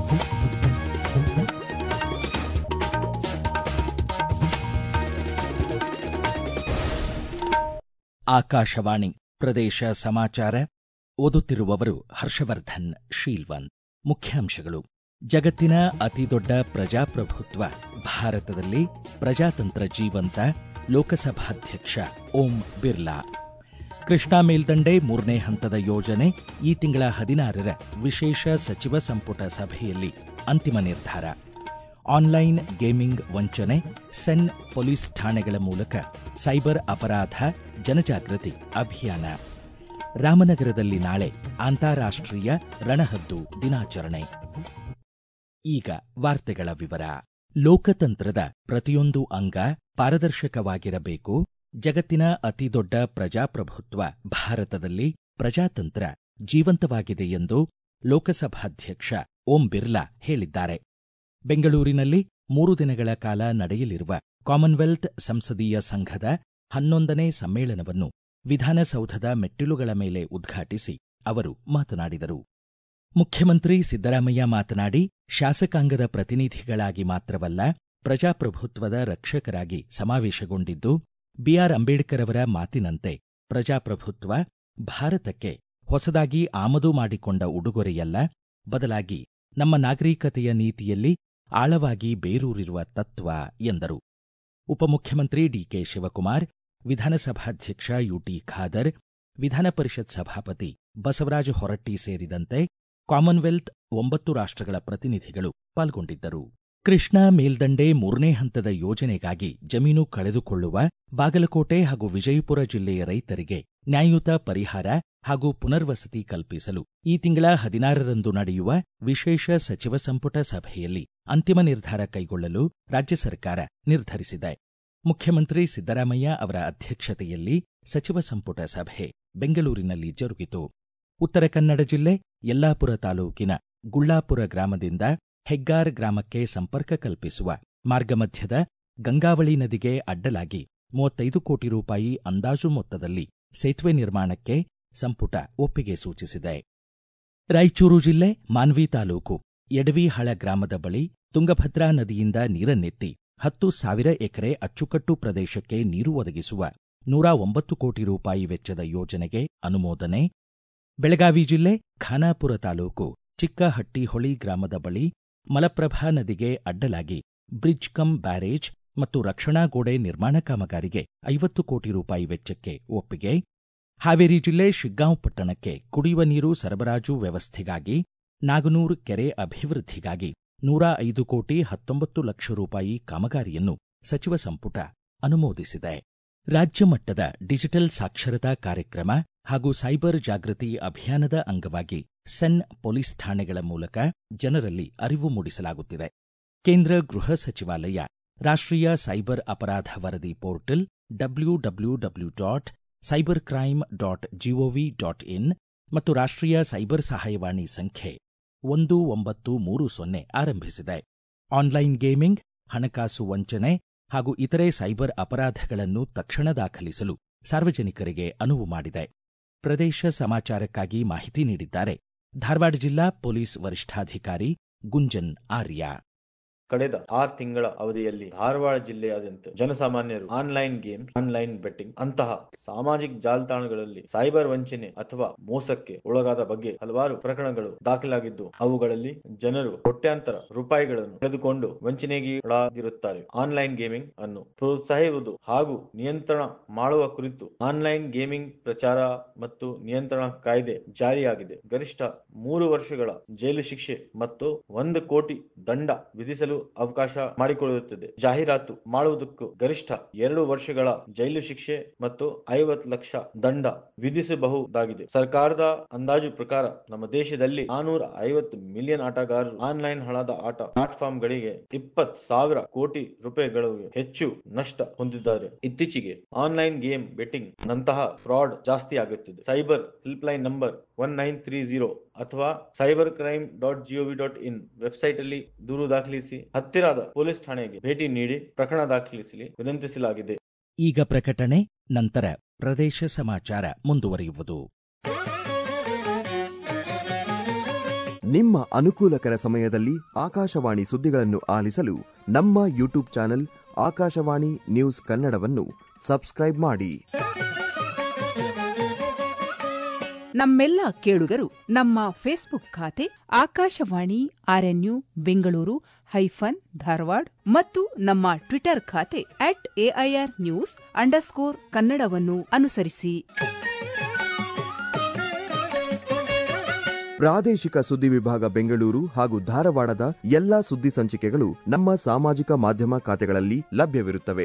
ಆಕಾಶವಾಣಿ ಪ್ರದೇಶ ಸಮಾಚಾರ ಓದುತ್ತಿರುವವರು ಹರ್ಷವರ್ಧನ್ ಶೀಲ್ವಂತ್ ಮುಖ್ಯಾಂಶಗಳು ಜಗತ್ತಿನ ಅತಿದೊಡ್ಡ ಪ್ರಜಾಪ್ರಭುತ್ವ ಭಾರತದಲ್ಲಿ ಪ್ರಜಾತಂತ್ರ ಜೀವಂತ ಲೋಕಸಭಾಧ್ಯಕ್ಷ ಓಂ ಬಿರ್ಲಾ ಕೃಷ್ಣಾ ಮೇಲ್ದಂಡೆ ಮೂರನೇ ಹಂತದ ಯೋಜನೆ ಈ ತಿಂಗಳ ಹದಿನಾರರ ವಿಶೇಷ ಸಚಿವ ಸಂಪುಟ ಸಭೆಯಲ್ಲಿ ಅಂತಿಮ ನಿರ್ಧಾರ ಆನ್ಲೈನ್ ಗೇಮಿಂಗ್ ವಂಚನೆ ಸೆನ್ ಪೊಲೀಸ್ ಠಾಣೆಗಳ ಮೂಲಕ ಸೈಬರ್ ಅಪರಾಧ ಜನಜಾಗೃತಿ ಅಭಿಯಾನ ರಾಮನಗರದಲ್ಲಿ ನಾಳೆ ಅಂತಾರಾಷ್ಟ್ರೀಯ ರಣಹದ್ದು ದಿನಾಚರಣೆ ಈಗ ವಾರ್ತೆಗಳ ವಿವರ ಲೋಕತಂತ್ರದ ಪ್ರತಿಯೊಂದು ಅಂಗ ಪಾರದರ್ಶಕವಾಗಿರಬೇಕು ಜಗತ್ತಿನ ಅತಿದೊಡ್ಡ ಪ್ರಜಾಪ್ರಭುತ್ವ ಭಾರತದಲ್ಲಿ ಪ್ರಜಾತಂತ್ರ ಜೀವಂತವಾಗಿದೆ ಎಂದು ಲೋಕಸಭಾಧ್ಯಕ್ಷ ಓಂ ಬಿರ್ಲಾ ಹೇಳಿದ್ದಾರೆ ಬೆಂಗಳೂರಿನಲ್ಲಿ ಮೂರು ದಿನಗಳ ಕಾಲ ನಡೆಯಲಿರುವ ಕಾಮನ್ವೆಲ್ತ್ ಸಂಸದೀಯ ಸಂಘದ ಹನ್ನೊಂದನೇ ಸಮ್ಮೇಳನವನ್ನು ವಿಧಾನಸೌಧದ ಮೆಟ್ಟಿಲುಗಳ ಮೇಲೆ ಉದ್ಘಾಟಿಸಿ ಅವರು ಮಾತನಾಡಿದರು ಮುಖ್ಯಮಂತ್ರಿ ಸಿದ್ದರಾಮಯ್ಯ ಮಾತನಾಡಿ ಶಾಸಕಾಂಗದ ಪ್ರತಿನಿಧಿಗಳಾಗಿ ಮಾತ್ರವಲ್ಲ ಪ್ರಜಾಪ್ರಭುತ್ವದ ರಕ್ಷಕರಾಗಿ ಸಮಾವೇಶಗೊಂಡಿದ್ದು ಬಿಆರ್ ಅಂಬೇಡ್ಕರ್ ಅವರ ಮಾತಿನಂತೆ ಪ್ರಜಾಪ್ರಭುತ್ವ ಭಾರತಕ್ಕೆ ಹೊಸದಾಗಿ ಆಮದು ಮಾಡಿಕೊಂಡ ಉಡುಗೊರೆಯಲ್ಲ ಬದಲಾಗಿ ನಮ್ಮ ನಾಗರಿಕತೆಯ ನೀತಿಯಲ್ಲಿ ಆಳವಾಗಿ ಬೇರೂರಿರುವ ತತ್ವ ಎಂದರು ಉಪಮುಖ್ಯಮಂತ್ರಿ ಡಿಕೆ ಶಿವಕುಮಾರ್ ವಿಧಾನಸಭಾಧ್ಯಕ್ಷ ಯುಟಿ ಖಾದರ್ ವಿಧಾನ ಪರಿಷತ್ ಸಭಾಪತಿ ಬಸವರಾಜ ಹೊರಟ್ಟಿ ಸೇರಿದಂತೆ ಕಾಮನ್ವೆಲ್ತ್ ಒಂಬತ್ತು ರಾಷ್ಟ್ರಗಳ ಪ್ರತಿನಿಧಿಗಳು ಪಾಲ್ಗೊಂಡಿದ್ದರು ಕೃಷ್ಣಾ ಮೇಲ್ದಂಡೆ ಮೂರನೇ ಹಂತದ ಯೋಜನೆಗಾಗಿ ಜಮೀನು ಕಳೆದುಕೊಳ್ಳುವ ಬಾಗಲಕೋಟೆ ಹಾಗೂ ವಿಜಯಪುರ ಜಿಲ್ಲೆಯ ರೈತರಿಗೆ ನ್ಯಾಯಯುತ ಪರಿಹಾರ ಹಾಗೂ ಪುನರ್ವಸತಿ ಕಲ್ಪಿಸಲು ಈ ತಿಂಗಳ ಹದಿನಾರರಂದು ನಡೆಯುವ ವಿಶೇಷ ಸಚಿವ ಸಂಪುಟ ಸಭೆಯಲ್ಲಿ ಅಂತಿಮ ನಿರ್ಧಾರ ಕೈಗೊಳ್ಳಲು ರಾಜ್ಯ ಸರ್ಕಾರ ನಿರ್ಧರಿಸಿದೆ ಮುಖ್ಯಮಂತ್ರಿ ಸಿದ್ದರಾಮಯ್ಯ ಅವರ ಅಧ್ಯಕ್ಷತೆಯಲ್ಲಿ ಸಚಿವ ಸಂಪುಟ ಸಭೆ ಬೆಂಗಳೂರಿನಲ್ಲಿ ಜರುಗಿತು ಉತ್ತರ ಕನ್ನಡ ಜಿಲ್ಲೆ ಯಲ್ಲಾಪುರ ತಾಲೂಕಿನ ಗುಳ್ಳಾಪುರ ಗ್ರಾಮದಿಂದ ಹೆಗ್ಗಾರ್ ಗ್ರಾಮಕ್ಕೆ ಸಂಪರ್ಕ ಕಲ್ಪಿಸುವ ಮಾರ್ಗಮಧ್ಯದ ಗಂಗಾವಳಿ ನದಿಗೆ ಅಡ್ಡಲಾಗಿ ಮೂವತ್ತೈದು ಕೋಟಿ ರೂಪಾಯಿ ಅಂದಾಜು ಮೊತ್ತದಲ್ಲಿ ಸೇತುವೆ ನಿರ್ಮಾಣಕ್ಕೆ ಸಂಪುಟ ಒಪ್ಪಿಗೆ ಸೂಚಿಸಿದೆ ರಾಯಚೂರು ಜಿಲ್ಲೆ ಮಾನ್ವಿ ತಾಲೂಕು ಯಡವಿಹಾಳ ಗ್ರಾಮದ ಬಳಿ ತುಂಗಭದ್ರಾ ನದಿಯಿಂದ ನೀರನ್ನೆತ್ತಿ ಹತ್ತು ಸಾವಿರ ಎಕರೆ ಅಚ್ಚುಕಟ್ಟು ಪ್ರದೇಶಕ್ಕೆ ನೀರು ಒದಗಿಸುವ ನೂರ ಒಂಬತ್ತು ಕೋಟಿ ರೂಪಾಯಿ ವೆಚ್ಚದ ಯೋಜನೆಗೆ ಅನುಮೋದನೆ ಬೆಳಗಾವಿ ಜಿಲ್ಲೆ ಖಾನಾಪುರ ತಾಲೂಕು ಚಿಕ್ಕಹಟ್ಟಿಹೊಳಿ ಗ್ರಾಮದ ಬಳಿ ಮಲಪ್ರಭಾ ನದಿಗೆ ಅಡ್ಡಲಾಗಿ ಬ್ರಿಡ್ಜ್ ಕಮ್ ಬ್ಯಾರೇಜ್ ಮತ್ತು ರಕ್ಷಣಾ ಗೋಡೆ ನಿರ್ಮಾಣ ಕಾಮಗಾರಿಗೆ ಐವತ್ತು ಕೋಟಿ ರೂಪಾಯಿ ವೆಚ್ಚಕ್ಕೆ ಒಪ್ಪಿಗೆ ಹಾವೇರಿ ಜಿಲ್ಲೆ ಶಿಗ್ಗಾಂವ್ ಪಟ್ಟಣಕ್ಕೆ ಕುಡಿಯುವ ನೀರು ಸರಬರಾಜು ವ್ಯವಸ್ಥೆಗಾಗಿ ನಾಗನೂರು ಕೆರೆ ಅಭಿವೃದ್ಧಿಗಾಗಿ ನೂರ ಐದು ಕೋಟಿ ಹತ್ತೊಂಬತ್ತು ಲಕ್ಷ ರೂಪಾಯಿ ಕಾಮಗಾರಿಯನ್ನು ಸಚಿವ ಸಂಪುಟ ಅನುಮೋದಿಸಿದೆ ರಾಜ್ಯ ಮಟ್ಟದ ಡಿಜಿಟಲ್ ಸಾಕ್ಷರತಾ ಕಾರ್ಯಕ್ರಮ ಹಾಗೂ ಸೈಬರ್ ಜಾಗೃತಿ ಅಭಿಯಾನದ ಅಂಗವಾಗಿ ಸೆನ್ ಪೊಲೀಸ್ ಠಾಣೆಗಳ ಮೂಲಕ ಜನರಲ್ಲಿ ಅರಿವು ಮೂಡಿಸಲಾಗುತ್ತಿದೆ ಕೇಂದ್ರ ಗೃಹ ಸಚಿವಾಲಯ ರಾಷ್ಟ್ರೀಯ ಸೈಬರ್ ಅಪರಾಧ ವರದಿ portal W W W dot cyber crime dot G O V dot in ಮತ್ತು ರಾಷ್ಟ್ರೀಯ ಸೈಬರ್ ಸಹಾಯವಾಣಿ ಸಂಖ್ಯೆ ಒಂದು ಒಂಬತ್ತು ಮೂರು ಸೊನ್ನೆ ಆರಂಭಿಸಿದೆ ಆನ್ಲೈನ್ ಗೇಮಿಂಗ್ ಹಣಕಾಸು ವಂಚನೆ ಹಾಗೂ ಇತರೆ ಸೈಬರ್ ಅಪರಾಧಗಳನ್ನು ತಕ್ಷಣ ದಾಖಲಿಸಲು ಸಾರ್ವಜನಿಕರಿಗೆ ಅನುವು ಮಾಡಿದೆ ಪ್ರದೇಶ ಸಮಾಚಾರಕ್ಕಾಗಿ ಮಾಹಿತಿ ನೀಡಿದ್ದಾರೆ ಧಾರವಾಡ ಜಿಲ್ಲಾ ಪೊಲೀಸ್ ವರಿಷ್ಠಾಧಿಕಾರಿ ಗುಂಜನ್ ಆರ್ಯ ಕಳೆದ ಆರು ತಿಂಗಳ ಅವಧಿಯಲ್ಲಿ ಧಾರವಾಡ ಜಿಲ್ಲೆಯಾದ್ಯಂತ ಜನಸಾಮಾನ್ಯರು ಆನ್ಲೈನ್ ಗೇಮ್ ಆನ್ಲೈನ್ ಬೆಟ್ಟಿಂಗ್ ಅಂತಹ ಸಾಮಾಜಿಕ ಜಾಲತಾಣಗಳಲ್ಲಿ ಸೈಬರ್ ವಂಚನೆ ಅಥವಾ ಮೋಸಕ್ಕೆ ಒಳಗಾದ ಬಗ್ಗೆ ಹಲವಾರು ಪ್ರಕರಣಗಳು ದಾಖಲಾಗಿದ್ದು ಅವುಗಳಲ್ಲಿ ಜನರು ಕೋಟ್ಯಾಂತರ ರೂಪಾಯಿಗಳನ್ನು ಕಳೆದುಕೊಂಡು ವಂಚನೆಗೆ ಒಳಗಿರುತ್ತಾರೆ ಆನ್ಲೈನ್ ಗೇಮಿಂಗ್ ಅನ್ನು ಪ್ರೋತ್ಸಾಹಿಸುವುದು ಹಾಗೂ ನಿಯಂತ್ರಣ ಮಾಡುವ ಕುರಿತು ಆನ್ಲೈನ್ ಗೇಮಿಂಗ್ ಪ್ರಚಾರ ಮತ್ತು ನಿಯಂತ್ರಣ ಕಾಯ್ದೆ ಜಾರಿಯಾಗಿದೆ ಗರಿಷ್ಠ ಮೂರು ವರ್ಷಗಳ ಜೈಲು ಶಿಕ್ಷೆ ಮತ್ತು ಒಂದು ಕೋಟಿ ದಂಡ ವಿಧಿಸಲು ಅವಕಾಶ ಮಾಡಿಕೊಳ್ಳುತ್ತದೆ ಜಾಹೀರಾತು ಮಾಡುವುದಕ್ಕೂ ಗರಿಷ್ಠ ಎರಡು ವರ್ಷಗಳ ಜೈಲು ಶಿಕ್ಷೆ ಮತ್ತು ಐವತ್ತು ಲಕ್ಷ ದಂಡ ವಿಧಿಸಬಹುದಾಗಿದೆ ಸರ್ಕಾರದ ಅಂದಾಜು ಪ್ರಕಾರ ನಮ್ಮ ದೇಶದಲ್ಲಿ ನಾನೂರ ಐವತ್ತು ಮಿಲಿಯನ್ ಆಟಗಾರರು ಆನ್ಲೈನ್ ಹಣದ ಆಟ ಪ್ಲಾಟ್ಫಾರ್ಮ್ಗಳಿಗೆ ಇಪ್ಪತ್ ಸಾವಿರ ಕೋಟಿ ರೂಪಾಯಿಗಳು ಹೆಚ್ಚು ನಷ್ಟ ಹೊಂದಿದ್ದಾರೆ ಇತ್ತೀಚೆಗೆ ಆನ್ಲೈನ್ ಗೇಮ್ ಬೆಟ್ಟಿಂಗ್ ನಂತಹ ಫ್ರಾಡ್ ಜಾಸ್ತಿ ಆಗುತ್ತಿದೆ cyber helpline number one nine three zero ಅಥವಾ cyber crime dot G O V dot in website ಅಲ್ಲಿ ದೂರು ದಾಖಲಿಸಿ ಹತ್ತಿರದ ಪೊಲೀಸ್ ಠಾಣೆಗೆ ಭೇಟಿ ನೀಡಿ ಪ್ರಕರಣ ದಾಖಲಿಸಲಿ ವಿನಂತಿಸಲಾಗಿದೆ ಈಗ ಪ್ರಕಟಣೆ ನಂತರ ಪ್ರದೇಶ ಸಮಾಚಾರ ಮುಂದುವರಿಯುವುದು ನಿಮ್ಮ ಅನುಕೂಲಕರ ಸಮಯದಲ್ಲಿ ಆಕಾಶವಾಣಿ ಸುದ್ದಿಗಳನ್ನು ಆಲಿಸಲು ನಮ್ಮ ಯೂಟ್ಯೂಬ್ ಚಾನೆಲ್ ಆಕಾಶವಾಣಿ ನ್ಯೂಸ್ ಕನ್ನಡವನ್ನು ಸಬ್ಸ್ಕ್ರೈಬ್ ಮಾಡಿ ನಮ್ಮೆಲ್ಲ ಕೇಳುಗರು ನಮ್ಮ ಫೇಸ್ಬುಕ್ ಖಾತೆ ಆಕಾಶವಾಣಿ ಆರ್ಎನ್ಯು ಬೆಂಗಳೂರು ಹೈಫನ್ ಧಾರವಾಡ ಮತ್ತು ನಮ್ಮ ಟ್ವಿಟರ್ ಖಾತೆ ಅಟ್ ಎಐಆರ್ ನ್ಯೂಸ್ ಅಂಡರ್ಸ್ಕೋರ್ ಕನ್ನಡವನ್ನು ಅನುಸರಿಸಿ ಪ್ರಾದೇಶಿಕ ಸುದ್ದಿ ವಿಭಾಗ ಬೆಂಗಳೂರು ಹಾಗೂ ಧಾರವಾಡದ ಎಲ್ಲಾ ಸುದ್ದಿ ಸಂಚಿಕೆಗಳು ನಮ್ಮ ಸಾಮಾಜಿಕ ಮಾಧ್ಯಮ ಖಾತೆಗಳಲ್ಲಿ ಲಭ್ಯವಿರುತ್ತವೆ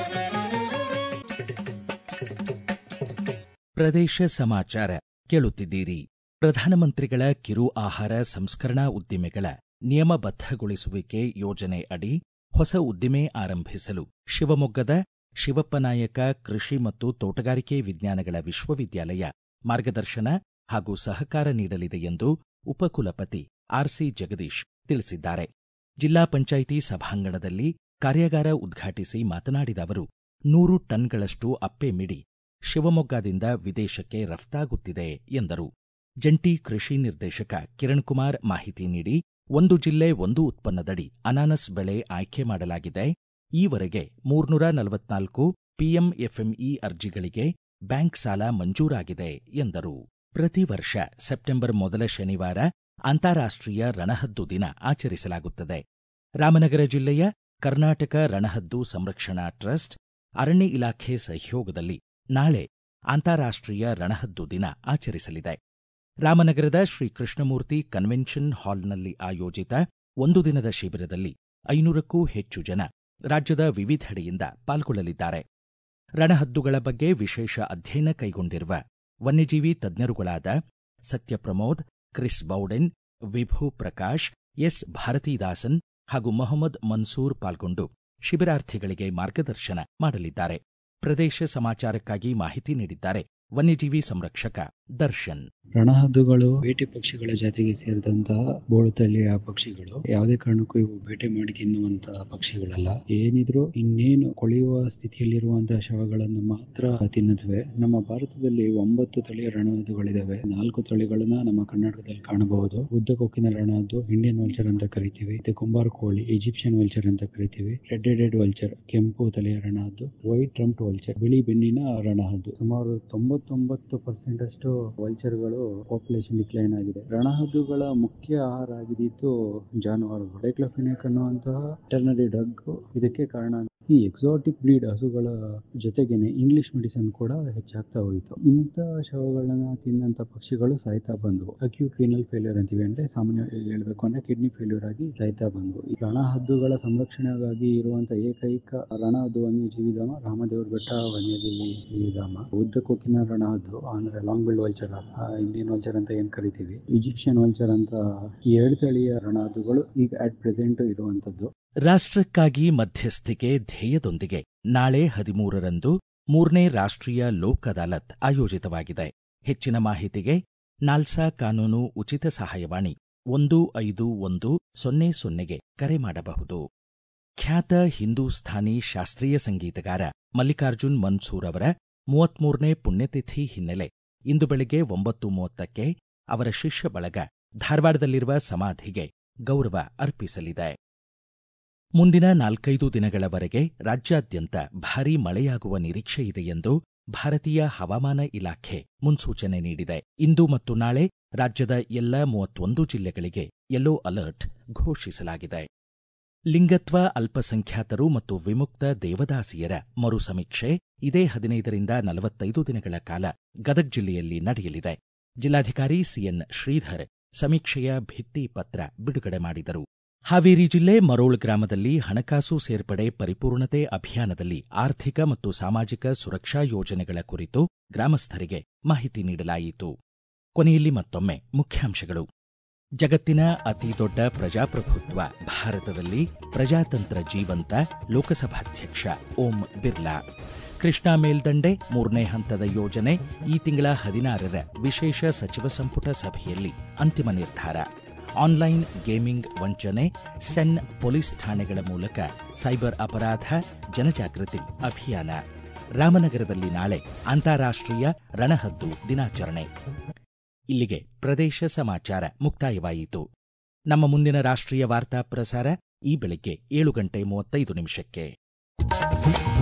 ಪ್ರದೇಶ ಸಮಾಚಾರ ಕೇಳುತ್ತಿದ್ದೀರಿ ಪ್ರಧಾನಮಂತ್ರಿಗಳ ಕಿರು ಆಹಾರ ಸಂಸ್ಕರಣಾ ಉದ್ದಿಮೆಗಳ ನಿಯಮಬದ್ಧಗೊಳಿಸುವಿಕೆ ಯೋಜನೆ ಅಡಿ ಹೊಸ ಉದ್ದಿಮೆ ಆರಂಭಿಸಲು ಶಿವಮೊಗ್ಗದ ಶಿವಪ್ಪನಾಯಕ ಕೃಷಿ ಮತ್ತು ತೋಟಗಾರಿಕೆ ವಿಜ್ಞಾನಗಳ ವಿಶ್ವವಿದ್ಯಾಲಯ ಮಾರ್ಗದರ್ಶನ ಹಾಗೂ ಸಹಕಾರ ನೀಡಲಿದೆ ಎಂದು ಉಪಕುಲಪತಿ ಆರ್ಸಿ ಜಗದೀಶ್ ತಿಳಿಸಿದ್ದಾರೆ ಜಿಲ್ಲಾ ಪಂಚಾಯಿತಿ ಸಭಾಂಗಣದಲ್ಲಿ ಕಾರ್ಯಾಗಾರ ಉದ್ಘಾಟಿಸಿ ಮಾತನಾಡಿದ ಅವರು ನೂರು ಟನ್ಗಳಷ್ಟು ಅಪ್ಪೆ ಮಿಡಿ ಶಿವಮೊಗ್ಗದಿಂದ ವಿದೇಶಕ್ಕೆ ರಫ್ತಾಗುತ್ತಿದೆ ಎಂದರು ಜಂಟಿ ಕೃಷಿ ನಿರ್ದೇಶಕ ಕಿರಣ್ ಕುಮಾರ್ ಮಾಹಿತಿ ನೀಡಿ ಒಂದು ಜಿಲ್ಲೆ ಒಂದು ಉತ್ಪನ್ನದಡಿ ಅನಾನಸ್ ಬೆಳೆ ಆಯ್ಕೆ ಮಾಡಲಾಗಿದೆ ಈವರೆಗೆ ಮೂರ್ನೂರ ನಲವತ್ನಾಲ್ಕು ಪಿಎಂಎಫ್ಎಂಇ ಅರ್ಜಿಗಳಿಗೆ ಬ್ಯಾಂಕ್ ಸಾಲ ಮಂಜೂರಾಗಿದೆ ಎಂದರು ಪ್ರತಿ ವರ್ಷ ಸೆಪ್ಟೆಂಬರ್ ಮೊದಲ ಶನಿವಾರ ಅಂತಾರಾಷ್ಟ್ರೀಯ ರಣಹದ್ದು ದಿನ ಆಚರಿಸಲಾಗುತ್ತದೆ ರಾಮನಗರ ಜಿಲ್ಲೆಯ ಕರ್ನಾಟಕ ರಣಹದ್ದು ಸಂರಕ್ಷಣಾ ಟ್ರಸ್ಟ್ ಅರಣ್ಯ ಇಲಾಖೆ ಸಹಯೋಗದಲ್ಲಿ ನಾಳೆ ಅಂತಾರಾಷ್ಟ್ರೀಯ ರಣಹದ್ದು ದಿನ ಆಚರಿಸಲಿದೆ ರಾಮನಗರದ ಶ್ರೀ ಕೃಷ್ಣಮೂರ್ತಿ ಕನ್ವೆನ್ಷನ್ ಹಾಲ್ನಲ್ಲಿ ಆಯೋಜಿತ ಒಂದು ದಿನದ ಶಿಬಿರದಲ್ಲಿ ಐನೂರಕ್ಕೂ ಹೆಚ್ಚು ಜನ ರಾಜ್ಯದ ವಿವಿಧೆಡೆಯಿಂದ ಪಾಲ್ಗೊಳ್ಳಲಿದ್ದಾರೆ ರಣಹದ್ದುಗಳ ಬಗ್ಗೆ ವಿಶೇಷ ಅಧ್ಯಯನ ಕೈಗೊಂಡಿರುವ ವನ್ಯಜೀವಿ ತಜ್ಞರುಗಳಾದ Sathyapramod Chris Bowden Vibhu Prakash S Bharathidasan ಹಾಗೂ ಮೊಹಮ್ಮದ್ ಮನ್ಸೂರ್ ಪಾಲ್ಗೊಂಡು ಶಿಬಿರಾರ್ಥಿಗಳಿಗೆ ಮಾರ್ಗದರ್ಶನ ಮಾಡಲಿದ್ದಾರೆ ಪ್ರದೇಶ ಸಮಾಚಾರಕ್ಕಾಗಿ ಮಾಹಿತಿ ನೀಡಿದ್ದಾರೆ ವನ್ಯಜೀವಿ ಸಂರಕ್ಷಕ ದರ್ಶನ್ ರಣಹದ್ದುಗಳು ಬೇಟೆ ಪಕ್ಷಿಗಳ ಜಾತಿಗೆ ಸೇರಿದಂತಹ ಬೋಳುತಳಿಯ ಪಕ್ಷಿಗಳು ಯಾವುದೇ ಕಾರಣಕ್ಕೂ ಇವು ಬೇಟೆ ಮಾಡಿ ತಿನ್ನುವಂತಹ ಪಕ್ಷಿಗಳಲ್ಲ ಏನಿದ್ರು ಇನ್ನೇನು ಕೊಳೆಯುವ ಸ್ಥಿತಿಯಲ್ಲಿರುವಂತಹ ಶವಗಳನ್ನು ಮಾತ್ರ ತಿನ್ನುತ್ತವೆ ನಮ್ಮ ಭಾರತದಲ್ಲಿ ಒಂಬತ್ತು ತಳಿಯ ರಣಹದ್ದುಗಳಿದಾವೆ ನಾಲ್ಕು ತಳಿಗಳನ್ನ ನಮ್ಮ ಕರ್ನಾಟಕದಲ್ಲಿ ಕಾಣಬಹುದು ಉದ್ದ ಕೊಕ್ಕಿನ ರಣಹದ್ದು ಇಂಡಿಯನ್ ವಲ್ಚರ್ ಅಂತ ಕರಿತೀವಿ ಮತ್ತೆ ಕುಂಬಾರ ಕೋಳಿ ಈಜಿಪ್ಷಿಯನ್ ವಲ್ಚರ್ ಅಂತ ಕರಿತೀವಿ ರೆಡ್ ಹೆಡೆಡ್ ವಲ್ಚರ್ ಕೆಂಪು ತಳಿಯ ರಣಹದ್ದು ವೈಟ್ ಟ್ರಂಪ್ಟ್ ವಲ್ಚರ್ ಬಿಳಿ ಬೆನ್ನಿನ ರಣಹದ್ದು ಸುಮಾರು ತೊಂಬತ್ತೊಂಬತ್ತು ಪರ್ಸೆಂಟ್ ಅಷ್ಟು ವಲ್ಚರ್ಗಳು ಪಾಪ್ಯುಲೇಷನ್ ಡಿಕ್ಲೈನ್ ಆಗಿದೆ ರಣಹದ್ದುಗಳ ಮುಖ್ಯ ಆಹಾರ ಆಗಿದ್ದು ಜಾನುವಾರುಗಳು ಡೈಕ್ಲೋಫಿನಿಕ್ ಅನ್ನುವಂತಹ ಟರ್ನರಿ ಡ್ರಗ್ ಇದಕ್ಕೆ ಕಾರಣ ಈ ಎಕ್ಸಾಟಿಕ್ ಬ್ರೀಡ್ ಹಸುಗಳ ಜೊತೆಗೇನೆ ಇಂಗ್ಲಿಷ್ ಮೆಡಿಸಿನ್ ಕೂಡ ಹೆಚ್ಚಾಗ್ತಾ ಹೋಯಿತು ಇಂಥ ಶವಗಳನ್ನ ತಿನ್ನಂತ ಪಕ್ಷಿಗಳು ಸಾಯ್ತಾ ಬಂದವು ಅಕ್ಯೂಟ್ ರೀನಲ್ ಫೇಲ್ಯೂರ್ ಅಂತೀವಿ ಅಂದ್ರೆ ಸಾಮಾನ್ಯವಾಗಿ ಹೇಳ್ಬೇಕು ಅಂದ್ರೆ ಕಿಡ್ನಿ ಫೇಲ್ಯೂರ್ ಆಗಿ ಸಾಯ್ತಾ ಬಂದವು ಈ ರಣಹದ್ದುಗಳ ಸಂರಕ್ಷಣೆಗಾಗಿ ಇರುವಂತ ಏಕೈಕ ರಣಹದ್ದು ವನ್ಯಜೀವಿ ಧಾಮ ರಾಮದೇವ್ರ ಬೆಟ್ಟ ವನ್ಯಜೀವಿ ಧಾಮ ಉದ್ದ ಕೊಕ್ಕಿನ ರಣಹದ್ದು ಅಂದ್ರೆ long billed vulture Indian vulture ಅಂತ ಏನ್ ಕರಿತೀವಿ ಈಜಿಪ್ಷಿಯನ್ ವಲ್ಚರ್ ಅಂತ ಈ ಎರಡು ತಳಿಯ ರಣಹದ್ದುಗಳು ಈಗ ಅಟ್ ಪ್ರೆಸೆಂಟ್ ಇರುವಂತದ್ದು ರಾಷ್ಟ್ರಕ್ಕಾಗಿ ಮಧ್ಯಸ್ಥಿಕೆ ಧ್ಯೇಯದೊಂದಿಗೆ ನಾಳೆ ಹದಿಮೂರರಂದು ಮೂರನೇ ರಾಷ್ಟ್ರೀಯ ಲೋಕ್ ಅದಾಲತ್ ಆಯೋಜಿತವಾಗಿದೆ ಹೆಚ್ಚಿನ ಮಾಹಿತಿಗೆ ನಾಲ್ಸಾ ಕಾನೂನು ಉಚಿತ ಸಹಾಯವಾಣಿ ಒಂದು ಐದು ಒಂದು ಸೊನ್ನೆ ಸೊನ್ನೆಗೆ ಕರೆ ಮಾಡಬಹುದು ಖ್ಯಾತ ಹಿಂದೂಸ್ಥಾನಿ ಶಾಸ್ತ್ರೀಯ ಸಂಗೀತಗಾರ ಮಲ್ಲಿಕಾರ್ಜುನ್ ಮನ್ಸೂರ್ ಅವರ ಮೂವತ್ಮೂರನೇ ಪುಣ್ಯತಿಥಿ ಹಿನ್ನೆಲೆ ಇಂದು ಬೆಳಗ್ಗೆ ಒಂಬತ್ತು ಮೂವತ್ತಕ್ಕೆ ಅವರ ಶಿಷ್ಯ ಬಳಗ ಧಾರವಾಡದಲ್ಲಿರುವ ಸಮಾಧಿಗೆ ಗೌರವ ಅರ್ಪಿಸಲಿದೆ ಮುಂದಿನ ನಾಲ್ಕೈದು ದಿನಗಳವರೆಗೆ ರಾಜ್ಯಾದ್ಯಂತ ಭಾರೀ ಮಳೆಯಾಗುವ ನಿರೀಕ್ಷೆಯಿದೆ ಎಂದು ಭಾರತೀಯ ಹವಾಮಾನ ಇಲಾಖೆ ಮುನ್ಸೂಚನೆ ನೀಡಿದೆ ಇಂದು ಮತ್ತು ನಾಳೆ ರಾಜ್ಯದ ಎಲ್ಲ ಮೂವತ್ತೊಂದು ಜಿಲ್ಲೆಗಳಿಗೆ ಯೆಲ್ಲೋ ಅಲರ್ಟ್ ಘೋಷಿಸಲಾಗಿದೆ ಲಿಂಗತ್ವ ಅಲ್ಪಸಂಖ್ಯಾತರು ಮತ್ತು ವಿಮುಕ್ತ ದೇವದಾಸಿಯರ ಮರು ಸಮೀಕ್ಷೆ ಇದೇ ಹದಿನೈದರಿಂದ ನಲವತ್ತೈದು ದಿನಗಳ ಕಾಲ ಗದಗ್ ಜಿಲ್ಲೆಯಲ್ಲಿ ನಡೆಯಲಿದೆ ಜಿಲ್ಲಾಧಿಕಾರಿ ಸಿಎನ್ ಶ್ರೀಧರ್ ಸಮೀಕ್ಷೆಯ ಭಿತ್ತಿ ಪತ್ರ ಬಿಡುಗಡೆ ಮಾಡಿದರು ಹಾವೇರಿ ಜಿಲ್ಲೆ ಮರೋಳ್ ಗ್ರಾಮದಲ್ಲಿ ಹಣಕಾಸು ಸೇರ್ಪಡೆ ಪರಿಪೂರ್ಣತೆ ಅಭಿಯಾನದಲ್ಲಿ ಆರ್ಥಿಕ ಮತ್ತು ಸಾಮಾಜಿಕ ಸುರಕ್ಷಾ ಯೋಜನೆಗಳ ಕುರಿತು ಗ್ರಾಮಸ್ಥರಿಗೆ ಮಾಹಿತಿ ನೀಡಲಾಯಿತು ಕೊನೆಯಲ್ಲಿ ಮತ್ತೊಮ್ಮೆ ಮುಖ್ಯಾಂಶಗಳು ಜಗತ್ತಿನ ಅತಿದೊಡ್ಡ ಪ್ರಜಾಪ್ರಭುತ್ವ ಭಾರತದಲ್ಲಿ ಪ್ರಜಾತಂತ್ರ ಜೀವಂತ ಲೋಕಸಭಾಧ್ಯಕ್ಷ ಓಂ ಬಿರ್ಲಾ ಕೃಷ್ಣಾ ಮೇಲ್ದಂಡೆ ಮೂರನೇ ಹಂತದ ಯೋಜನೆ ಈ ತಿಂಗಳ ಹದಿನಾರರ ವಿಶೇಷ ಸಚಿವ ಸಂಪುಟ ಸಭೆಯಲ್ಲಿ ಅಂತಿಮ ನಿರ್ಧಾರ ಆನ್ಲೈನ್ ಗೇಮಿಂಗ್ ವಂಚನೆ ಸೆನ್ ಪೊಲೀಸ್ ಠಾಣೆಗಳ ಮೂಲಕ ಸೈಬರ್ ಅಪರಾಧ ಜನಜಾಗೃತಿ ಅಭಿಯಾನ ರಾಮನಗರದಲ್ಲಿ ನಾಳೆ ಅಂತಾರಾಷ್ಟ್ರೀಯ ರಣಹದ್ದು ದಿನಾಚರಣೆ ಇಲ್ಲಿಗೆ ಪ್ರದೇಶ ಸಮಾಚಾರ ಮುಕ್ತಾಯವಾಯಿತು ನಮ್ಮ ಮುಂದಿನ ರಾಷ್ಟ್ರೀಯ ವಾರ್ತಾ ಪ್ರಸಾರ ಈ ಬೆಳಿಗ್ಗೆ ಏಳು ಗಂಟೆ ಮೂವತ್ತೈದು ನಿಮಿಷಕ್ಕೆ